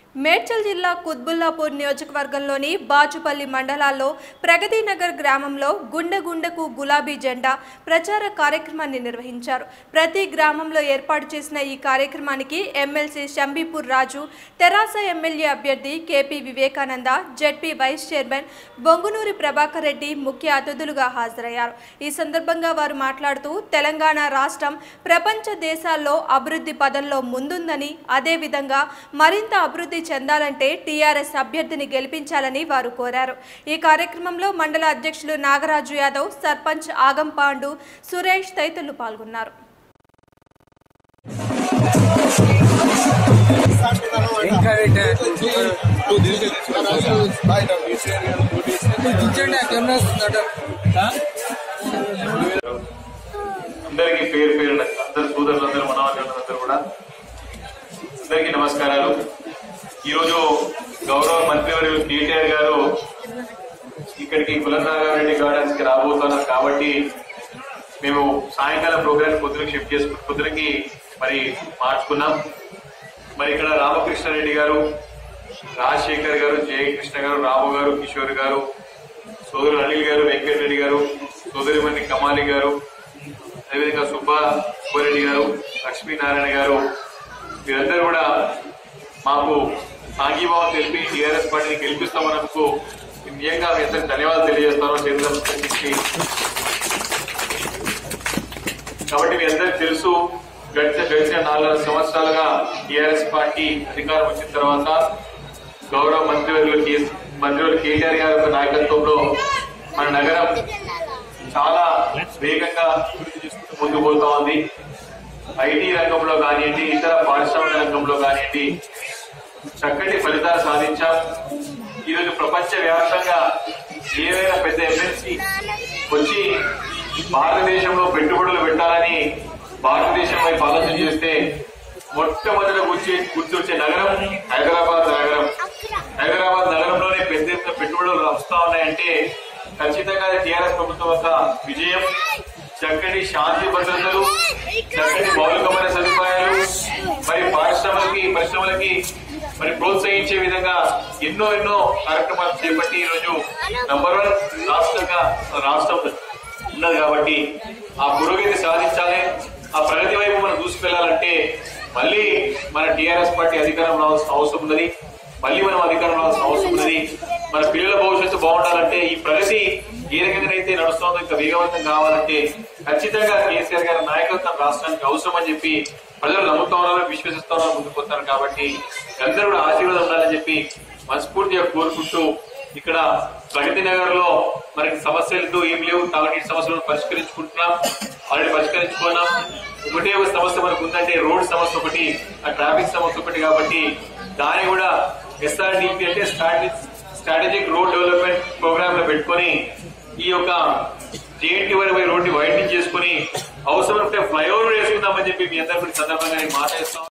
మేడ్చల్ జిల్లా కుత్బుల్లాపూర్ నియోజకవర్గంలోని బాచుపల్లి మండలాల్లో ప్రగతి నగర్ గ్రామంలో గుండె గుండెకు గులాబీ జెండా ప్రచార కార్యక్రమాన్ని నిర్వహించారు ప్రతి గ్రామంలో ఏర్పాటు చేసిన ఈ కార్యక్రమానికి ఎమ్మెల్సీ షంబీపూర్ రాజు తెరాస ఎమ్మెల్యే అభ్యర్థి KP Vivekananda ZP vice chairman Bongunuri Prabhakar Reddy ముఖ్య అతిథులుగా హాజరయ్యారు ఈ సందర్భంగా వారు మాట్లాడుతూ తెలంగాణ రాష్ట్రం ప్రపంచ దేశాల్లో అభివృద్ధి పదంలో ముందుందని అదేవిధంగా మరింత అభివృద్ధి చెందాలంటే టీఆర్ఎస్ అభ్యర్థిని గెలిపించాలని వారు కోరారు ఈ కార్యక్రమంలో మండల అధ్యక్షులు నాగరాజు యాదవ్ సర్పంచ్ ఆగం పాండు సురేష్ తదితరులు పాల్గొన్నారు కూర్చోండి ఆ కెమెరా వస్తుందట అందరికీ పేరు పేరు అందరు సోదరులందరూ మనవాళ్ళందరూ కూడా అందరికీ నమస్కారాలు ఈరోజు గౌరవ మంత్రివర్యులు కేటీఆర్ గారు ఇక్కడికి కులనాగారెడ్డి గార్డెన్స్ కి రాబోతున్నారు కాబట్టి మేము సాయంకాలం ప్రోగ్రామ్ పొద్దునకి షిఫ్ట్ చేసుకుని పొద్దునకి మరి మార్చుకున్నాం మరి ఇక్కడ రామకృష్ణారెడ్డి గారు రాజశేఖర్ గారు జయకృష్ణ గారు రాము గారు కిషోర్ గారు సోదరులు అనిల్ గారు వెంకటరెడ్డి గారు సోదరిమణి కమాలి గారు అదేవిధంగా సుబ్బా సుబ్బారెడ్డి గారు లక్ష్మీనారాయణ గారు వీరందరూ కూడా మాకు సాంఘీభావం తెలిపి టీఆర్ఎస్ పార్టీని గెలిపిస్తామన్నందుకు నిజంగా మీ అందరికి ధన్యవాదాలు తెలియజేస్తాను చేతులకి కాబట్టి మీ అందరికి తెలుసు గడిచిన గడిచిన నాలుగు సంవత్సరాలుగా టీఆర్ఎస్ పార్టీ అధికారం వచ్చిన తర్వాత గౌరవ మంత్రివర్యులు కే- మంత్రివర్యులు కేటీఆర్ గారి యొక్క నాయకత్వంలో మన నగరం చాలా వేగంగా ముందుకు పోతా ఉంది ఐటీ రంగంలో కానివ్వండి ఇతర పారిశ్రామిక రంగంలో కానివ్వండి చక్కటి ఫలితాలు సాధించాం ఈరోజు ప్రపంచ వ్యాప్తంగా ఏదైనా పెద్ద ఎమ్మెల్సీ వచ్చి భారతదేశంలో పెట్టుబడులు పెట్టాలని భారతదేశం వైపు ఆలోచన చేస్తే మొట్టమొదట గుర్చి గుర్తొచ్చే నగరం హైదరాబాద్ నగరం హైదరాబాద్ నగరంలోనే పెద్ద ఎత్తున పెట్టుబడులు వస్తా ఉన్నాయంటే ఖచ్చితంగా టీఆర్ఎస్ ప్రభుత్వం యొక్క విజయం చక్కటి శాంతి భద్రతలు చక్కటి మౌలికమైన సదుపాయాలు మరి పారిశ్రమలకి పరిశ్రమలకి మరి ప్రోత్సహించే విధంగా ఎన్నో ఎన్నో కార్యక్రమాలు చేపట్టి ఈ రోజు నంబర్ వన్ రాష్ట్రంగా మన రాష్ట్రం ఉన్నది కాబట్టి ఆ పురోగతి సాధించాలి ఆ ప్రగతి వైపు మనం దూసుకెళ్లాలంటే మళ్ళీ మన టీఆర్ఎస్ పార్టీ అధికారం రావాల్సిన అవసరం ఉన్నది మళ్ళీ మనం అధికారం రావాల్సిన అవసరం ఉన్నది మన పిల్లల భవిష్యత్తు బాగుండాలంటే ఈ ప్రగతి ఏ రకంగానైతే నడుస్తుందో ఇంకా వేగవంతం కావాలంటే ఖచ్చితంగా కేసీఆర్ గారి నాయకత్వం రాష్ట్రానికి అవసరం అని చెప్పి ప్రజలు నమ్ముతా ఉన్నారు విశ్వసిస్తా ఉన్నారు ముందుకు వస్తారు కాబట్టి అందరూ కూడా ఆశీర్వాదం ఉండాలని చెప్పి మనస్ఫూర్తిగా కోరుకుంటూ ఇక్కడ ప్రగతి నగర్ లో మనకి సమస్యలతో ఏం లేవు తాగునీటి సమస్యలను పరిష్కరించుకుంటున్నాం ఆల్రెడీ పరిష్కరించుకున్నాం ఒకటే ఒక సమస్య మనకు ఉందంటే రోడ్ సమస్య ఒకటి ఆ ట్రాఫిక్ సమస్య ఒకటి కాబట్టి దాన్ని కూడా ఎస్ఆర్డిపి అంటే స్ట్రాటజిక్ రోడ్ డెవలప్మెంట్ ప్రోగ్రామ్ లో పెట్టుకొని ఈ యొక్క జేఎన్టీ వరకు రోడ్డు వైడనింగ్ చేసుకుని అవసరం ఉంటే ఫ్లైఓవర్ వేసుకుందామని చెప్పి మీ అందరికీ సందర్భంగా నేను మాట్లాడుతాం